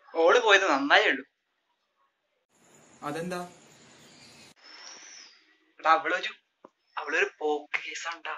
ഓള് പോയത് നന്നായേ ഉള്ളൂ അതെന്താ എടാ അവളൊരു അവളൊരു പോക്ക് കേസാണ്ടാ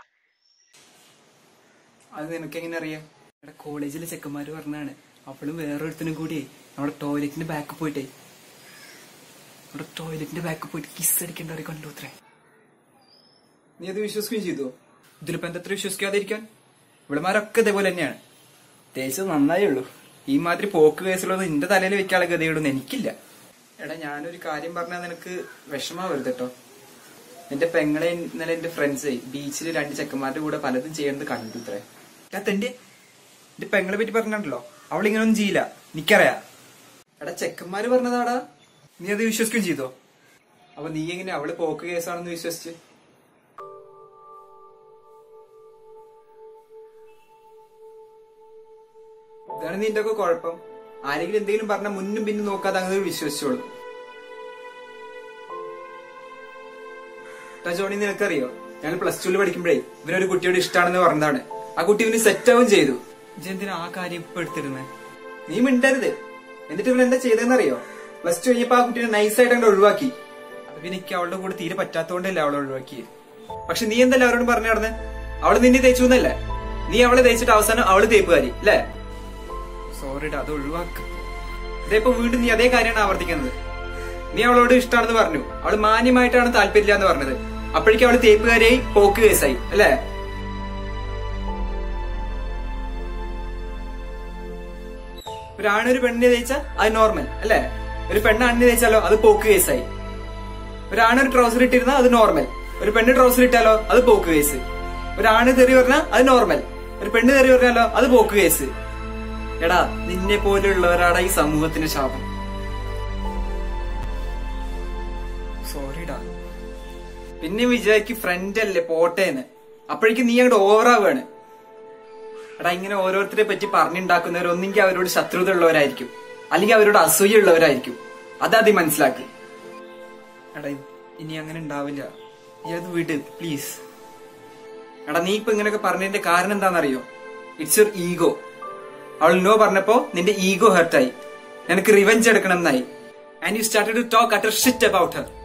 അത് നിനക്ക് എങ്ങനെ അറിയാം ഇവിടെ കോളേജിലെ ചെക്കന്മാര് പറഞ്ഞാണ് അവളും വേറൊരുത്തനും കൂടി നമ്മുടെ ടോയ്ലറ്റിന്റെ ബാക്ക് പോയിട്ടേ നമ്മുടെ ടോയ്ലറ്റിന്റെ ബാക്ക് പോയിട്ട് കിസ് അടിക്കേണ്ടവരെ കണ്ടു അത്രേ നീ അത് വിശ്വസിക്കുകയും ചെയ്തു ഇതിലിപ്പോ എന്തത്ര വിശ്വസിക്കാതിരിക്കാൻ ഇവിടെമാരൊക്കെ ഇതേപോലെ തന്നെയാണ് തേച്ചത് നന്നായേ ഉള്ളൂ ഈ മാതിരി പോക്ക് കേസുള്ളത് നിന്റെ തലയിൽ വെക്കാനുള്ള ഗതിയോടൊന്നും എനിക്കില്ല എടാ ഞാനൊരു കാര്യം പറഞ്ഞാൽ നിനക്ക് വിഷമാവരുത് കേട്ടോ എന്റെ പെങ്ങളെ ഇന്നലെ എന്റെ ഫ്രണ്ട്സേ ബീച്ചിൽ രണ്ട് ചെക്കന്മാരുടെ കൂടെ പലതും ചെയ്യുന്നത് കണ്ടു ഇത്രേ എന്റെ എന്റെ പെങ്ങളെ പറ്റി പറഞ്ഞിട്ടുണ്ടല്ലോ അവൾ ഇങ്ങനൊന്നും ചെയ്യില്ല എനിക്കറിയാ എടാ ചെക്കന്മാര് പറഞ്ഞതാടാ നീ അത് വിശ്വസിക്കുകയും ചെയ്തോ അപ്പൊ നീ എങ്ങനെ അവള് പോക്ക് കേസാണെന്ന് വിശ്വസിച്ച് ഇതാണ് നിന്റെ ഒക്കെ കുഴപ്പം ആരെങ്കിലും എന്തെങ്കിലും പറഞ്ഞാൽ മുന്നും പിന്നും നോക്കാതെ അങ്ങനെ വിശ്വസിച്ചോളൂ ട്ടാ ജോണി നിനക്കറിയോ ഞാൻ പ്ലസ് ടുവിൽ പഠിക്കുമ്പോഴേ ഇവനൊരു കുട്ടിയോട് ഇഷ്ടമാണെന്ന് പറഞ്ഞതാണ് ആ കുട്ടി ഇവന് സെറ്റ് ആവും ചെയ്തു എന്തിനാ ആ കാര്യം ഇപ്പൊ എടുത്തിരുന്നേ നീ മിണ്ടരുത് എന്നിട്ട് ഇവൻ എന്താ ചെയ്തതെന്നറിയോ പ്ലസ് ടു കഴിഞ്ഞപ്പോ ആ കുട്ടീനെ നൈസായിട്ട് അങ്ങോട്ട് ഒഴിവാക്കി അത് പിന്നെ എനിക്ക് അവളുടെ കൂടെ തീരെ പറ്റാത്തോണ്ടല്ലേ അവളെ ഒഴിവാക്കിയത് പക്ഷെ നീ എന്തല്ല അവരോട് പറഞ്ഞു നടന്നേ അവള് നിന്നെ തേച്ചു എന്നല്ലേ നീ അവളെ തേച്ചിട്ട് അവസാനം അവള് തേപ്പുകാരി അല്ലേ സോറിടാ അത് ഒഴിവാക്ക് ഇതേപ്പോ വീണ്ടും നീ അതേ കാര്യമാണ് ആവർത്തിക്കുന്നത് നീ അവളോട് ഇഷ്ടമാണെന്ന് പറഞ്ഞു അവള് മാന്യമായിട്ടാണ് താല്പര്യമില്ല എന്ന് പറഞ്ഞത് അപ്പോഴേക്കും അവള് തേപ്പുകാരിയായി പോക്ക് കേസായി അല്ലേ ഒരാണൊരു പെണ്ണിനെ തേച്ചാ അത് നോർമൽ അല്ലേ ഒരു പെണ്ണ് അണ്ണിനെ തേച്ചാലോ അത് പോക്ക് കേസായി ഒരാണൊരു ട്രൗസർ ഇട്ടിരുന്നാ അത് നോർമൽ ഒരു പെണ്ണ് ട്രൗസർ ഇട്ടാലോ അത് പോക്ക് കേസ് ഒരാണ് തെറി പറഞ്ഞാൽ അത് നോർമൽ ഒരു പെണ്ണ് തെറി പറഞ്ഞാലോ അത് പോക്ക് കേസ് എടാ നിന്നെ പോലെയുള്ളവരാടാ ഈ സമൂഹത്തിന്റെ ശാപം സോറിടാ പിന്നെ വിചാരിക്ക് ഫ്രണ്ട് അല്ലേ പോട്ടേന്ന് അപ്പോഴേക്കും നീ അങ്ങോട്ട് ഓവറാവാണ് എടാ ഇങ്ങനെ ഓരോരുത്തരെ പറ്റി പറഞ്ഞുണ്ടാക്കുന്നവർ ഒന്നെങ്കിൽ അവരോട് ശത്രുത ഉള്ളവരായിരിക്കും അല്ലെങ്കിൽ അവരോട് അസൂയ ഉള്ളവരായിരിക്കും അതാദ്യം മനസ്സിലാക്ക് എടാ ഇനി അങ്ങനെ ഉണ്ടാവില്ല നീ അത് വിട് പ്ലീസ് എടാ നീ ഇപ്പൊ ഇങ്ങനെയൊക്കെ പറഞ്ഞതിന്റെ കാരണം എന്താണെന്നറിയോ ഇറ്റ്സ് യുവർ ഈഗോ അവൾ നോ പറഞ്ഞപ്പോ നിന്റെ ഈഗോ ഹെർട്ടായി നിനക്ക് റിവെഞ്ച് എടുക്കണം എന്നായി and you started to talk utter shit about Har